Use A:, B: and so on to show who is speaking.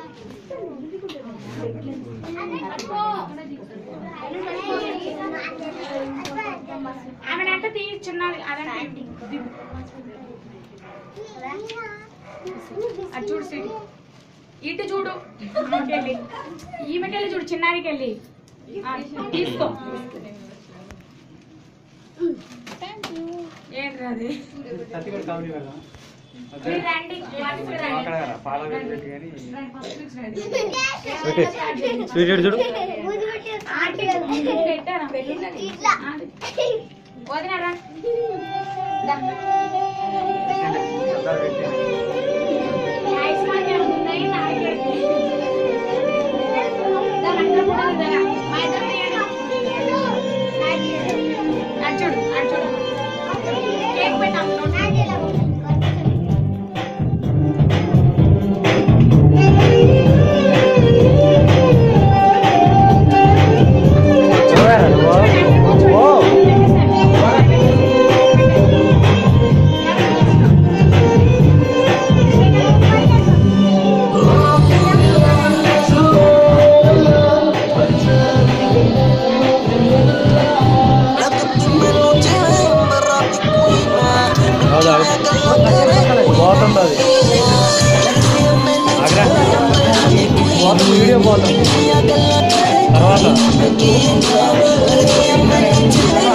A: ఆమె అంటే తీర్చున్నది అదంటే అది చూడు సిడి ఇటు చూడు ఆమెకెళ్ళి ఈమెకెళ్ళి చూడు చిన్నారికెళ్ళి ఆ, తీసుకో ఏంటి అది
B: సత్తిగడ కామెడీ కదా
A: మీరు రండి వాటికి రండి.
B: అక్కడ పాల పెట్టి కానీ
C: స్వీట్ చూడు
A: ఆంటీ పెట్టారా ఆంటీ. వదినారా దా. ఐస్ మాకే ఉన్నాయి, నాకు పెట్టి. దా, మన ఇద్దరం కూడా దా. మా ఇద్దరం తీయండి. అటు చూడు, అటు చూడు. కేక్ పెట్టాం
C: అవునా బాగుంటుంది అది అగ్రా వీడియో బాగుంటుంది తర్వాత